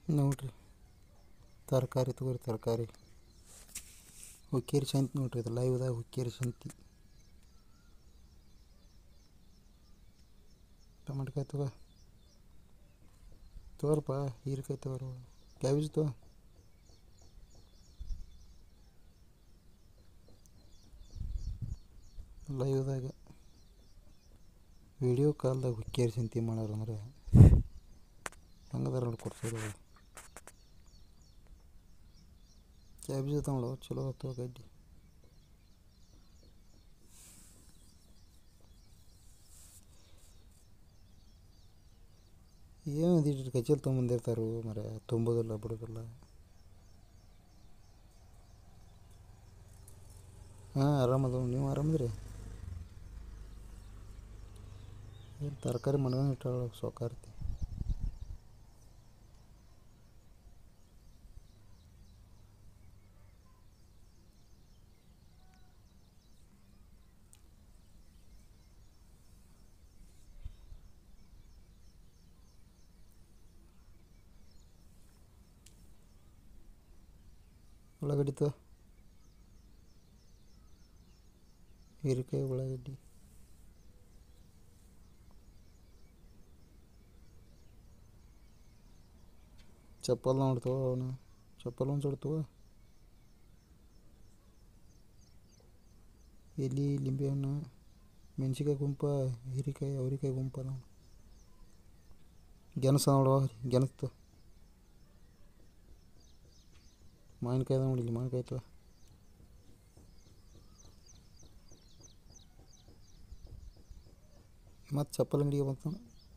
ನೋಡ್ರಿ ತರಕಾರಿ ತಗೋರಿ ತರಕಾರಿ ಹುಕ್ಕೇರಿ ಸಂತಿ ನೋಡ್ರಿ ಇದು ಲೈವ್ದಾಗ ಹುಕ್ಕೇರಿ ಸಂತಿ ಟಮಾಟ್ಕಾಯಿ ತಗೋ ತಗೋರಪ್ಪ ಹೀರೆಕಾಯಿ ತಗೋರು ಕ್ಯಾಬೇಜ್ ತಗೋ ಲೈವ್ದಾಗ ವಿಡಿಯೋ ಕಾಲ್ದಾಗ ಹುಕ್ಕೇರಿ ಸಂತಿ ಮಾಡೋರಂದ್ರೆ ಹೆಂಗದಾರ ನೋಡಿ ಕೊಡ್ಸೋದು ಕ್ಯಾಬೇಜ್ ತಗೊಳ್ಳೋ ಚಲೋ ಆಯ್ತು ಗಡ್ಡಿ ಏನು ಇದಿಟ್ಟು ಕಚ್ಚಲ್ ತೊಗೊಂಬಂದಿರ್ತಾರೋ ಮರ ತುಂಬೋದಿಲ್ಲ ಬಿಡೋದಿಲ್ಲ ಹಾಂ ಆರಾಮದ ನೀವು ಆರಾಮದ್ರಿ ಏನು ತರಕಾರಿ ಮಣ್ಗಾನ ಇಟ್ಟಾಳ ಸೊಕಾರ್ತಿ ಉಳ್ಳಾಗಡ್ಡಿ ತಗೋ ಹೀರೆಕಾಯಿ ಉಳ್ಳಾಗಡ್ಡಿ ಚಪ್ಪಲ್ ನೋಡಿ ತಗೋ ಅವನು ಚಪ್ಪಲ್ ಒಂದು ಜೋಡಿ ತಗೋ ಎಲೆ ಲಿಂಬೆಹಣ್ಣು ಮೆಣಸಿಕಾಯಿ ಗುಂಪ ಹೀರೆಕಾಯಿ ಅವ್ರೆಕಾಯಿ ಗುಂಪ ನಾವು ಗೆಣಸ ನೋಡುವ ಗೆಣಸ್ ತಗೋ ಮಾವಿನಕಾಯಿ ಅದ ನೋಡಿ ಇಲ್ಲಿ ಮಾವಿನಕಾಯಿ ತಗೋ ಮತ್ತು ಚಪ್ಪಲ್ ಅಂಗಡಿಗೆ ಬಂತು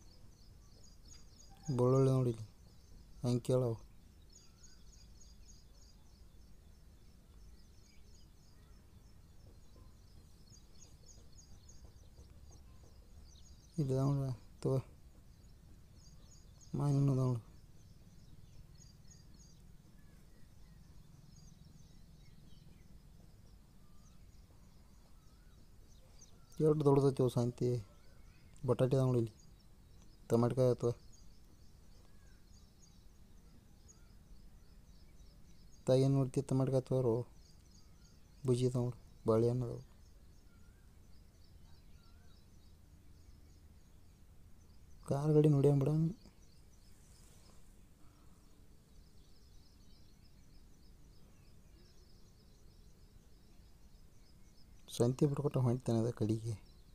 ಬೆಳ್ಳುಳ್ಳಿ ನೋಡಿ ಇಲ್ಲಿ ಹಂಗೆ ಕೇಳವು ಇದು ನೋಡ ತಗೋ ಮಾವಿನ ನೋಡು ಎಷ್ಟು ದೊಡ್ಡದೈತಿ ಅವು ಸಾಂತಿ ಬಟಾಟೆ ಅದಾವ ನೋಡಿ ಇಲ್ಲಿ ಟಮಾಟ್ಕಾಯಿ ಅಥವಾ ತಾಯಿ ಏನು ನೋಡ್ತಿ ಟಮಾಟ್ಕಾಯಿ ತಗೋರು ಬುಜ್ಜಿ ಅದಾವ ನೋಡಿ ಬಾಳೆಹಣ್ಣು ಅದಾವ ಕಾರ್ ಗಾಡಿ ನೋಡ್ಯಾನ ಬಿಡ ಸಂತಿ ಬಿಟ್ಕೊಟ್ಟು ಹೊಂಟ್ತಾನೆ ಅದ ಕಡೆಗೆ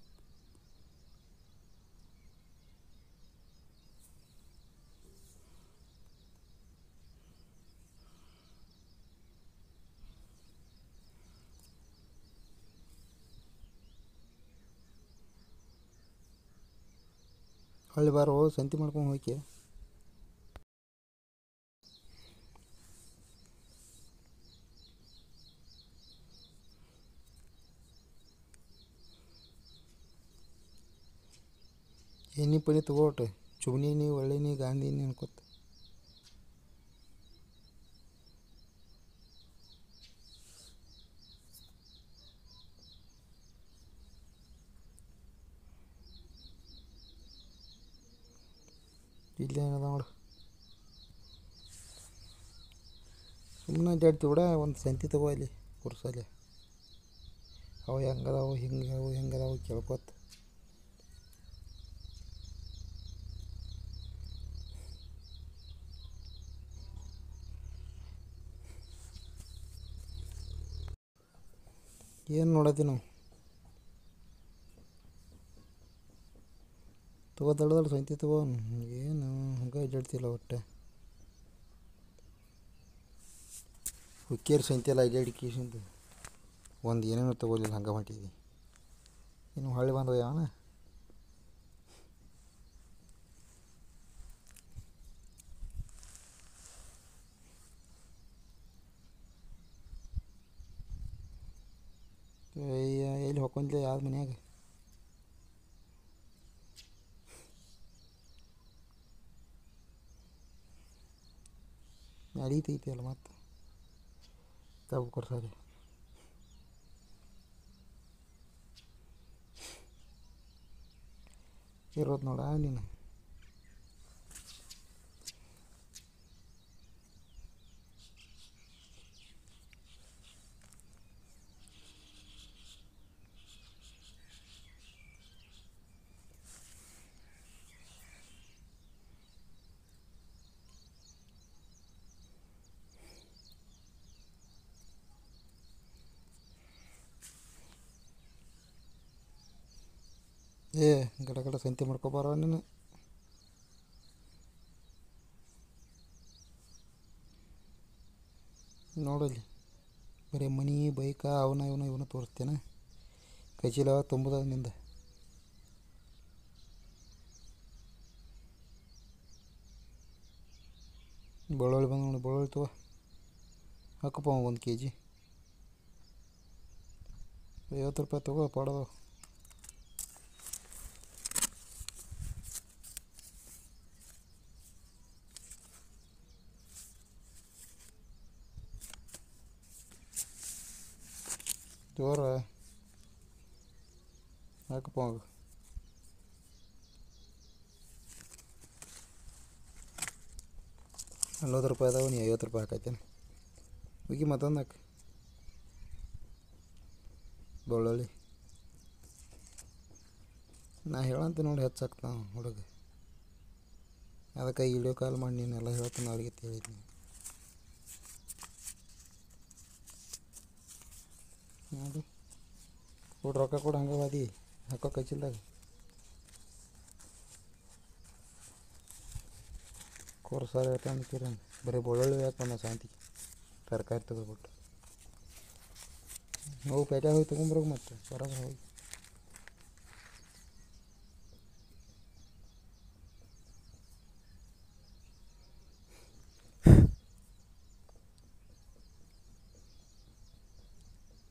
ಹೊಳ್ಳಿ ಬಾರೋ ಸಂತಿ ಮಾಡ್ಕೊಂಡು ಹೋಗಿ ಎಣ್ಣೆ ಪಣಿ ತಗೋಟ ಚುಮ್ನಿನಿ ಒಳ್ಳೆನಿ ಗಾಂಧಿನಿ ಅನ್ಕೋತ ಇಲ್ಲೇ ಏನದ ನೋಡು ಸುಮ್ಮನೆ ಅಡ್ಡಾಡ್ತಿ ಬಿಡ ಒಂದು ಸಂತಿ ತಗೋ ಅಲ್ಲಿ ಕುರ್ಸಲ್ಲಿ ಅವು ಹೆಂಗದಾವು ಹಿಂಗೆ ಅವು ಹೆಂಗದಾವು ಕೇಳ್ಕೊತ ಏನು ನೋಡತ್ತಿ ನಾವು ತಗೋ ದಡ ದಡ ಸಂತಿ ತಗೋ ಏನು ಹಂಗೆ ಅಡ್ಡಾಡ್ತಿಲ್ಲ ಒಟ್ಟೆ ಹುಕ್ಕೇರಿ ಸಂತಿ ಎಲ್ಲ ಅಡ್ಡಾಡಿಕೇಶಂದು ಒಂದು ಏನೇನೋ ತಗೋಲಿಲ್ಲ ಹಂಗೆ ಹೊಂಟಿದ್ವಿ ಇನ್ನು ಹೊಳ್ಳಿ ಬಂದವ ಯಾವನ ಅಯ್ಯ ಎಲ್ಲಿ ಹೊಕ್ಕೊಂಡ್ಲೆ ಯಾವ್ದು ಮನ್ಯಾಗ ನಡೀತೈತಿ ಅಲ್ಲ ಮತ್ತೆ ತಗೋ ಕೊಡ್ಸಾರಿ ಇರೋದು ನೋಡ ನೀನು ಏ ಗಡ ಗಡ ಸಂತಿ ಮಾಡ್ಕೊಬಾರ ನೀನು ನೋಡಲ್ಲಿ ಬರೀ ಮನಿ ಬೈಕ ಅವನ ಇವನ ಇವನ ತೋರಿಸ್ತೇನೆ ಕೈಚೀಲ ತುಂಬದ ನಿಂದ ಬೆಳ್ಳುಳ್ಳಿ ಬಂದು ನೋಡಿ ಬೆಳ್ಳುಳ್ಳಿ ತಗೋ ಹಾಕಪ್ಪ ಒಂದು ಕೆ ಜಿ ಐವತ್ತು ರೂಪಾಯಿ ತಗೋ ಪಾಡೋದು ಜೋರ ಹಾಕಪ್ಪ ಅವಾಗ ನಲ್ವತ್ತು ರೂಪಾಯಿ ಅದಾವ ನೀ ಐವತ್ತು ರೂಪಾಯಿ ಹಾಕೈತೇನೆ ಹೋಗಿ ಮತ್ತೊಂದು ಹಾಕು ಬೆಳ್ಳುಳ್ಳಿ ನಾ ಹೇಳಂತ ನೋಡಿ ಹೆಚ್ಚಾಕ್ತ ಹುಡುಗ ಅದಕ್ಕೆ ವಿಡಿಯೋ ಕಾಲ್ ಮಾಡಿ ನೀನೆಲ್ಲ ಹೇಳ್ತಾನೆ ಅವ್ರಿಗೆ ಅಂತ ಹೇಳಿದ್ನಿ ನೋಡು ಕೊಡು ರೊಕ್ಕ ಕೊಡು ಹಂಗೆ ಬಾದಿ ಹಾಕೋ ಕೈಚಿಲ್ದಾಗ ಕೊರು ಸರ್ ಹೇಳ್ತಾನೆ ಬರೀ ಬೆಳ್ಳುಳ್ಳಿ ಯಾಕೆ ಅನ್ನೋ ಶಾಂತಿಗೆ ತರಕಾರಿ ತೆಗೆದ್ಬಿಟ್ಟು ಹೋಗಿ ಪೇಟೆ ಹೋಗಿ ತೊಗೊಂಬರೋಗಿ ಮತ್ತೆ ಬರೋದು ಹೋಗಿ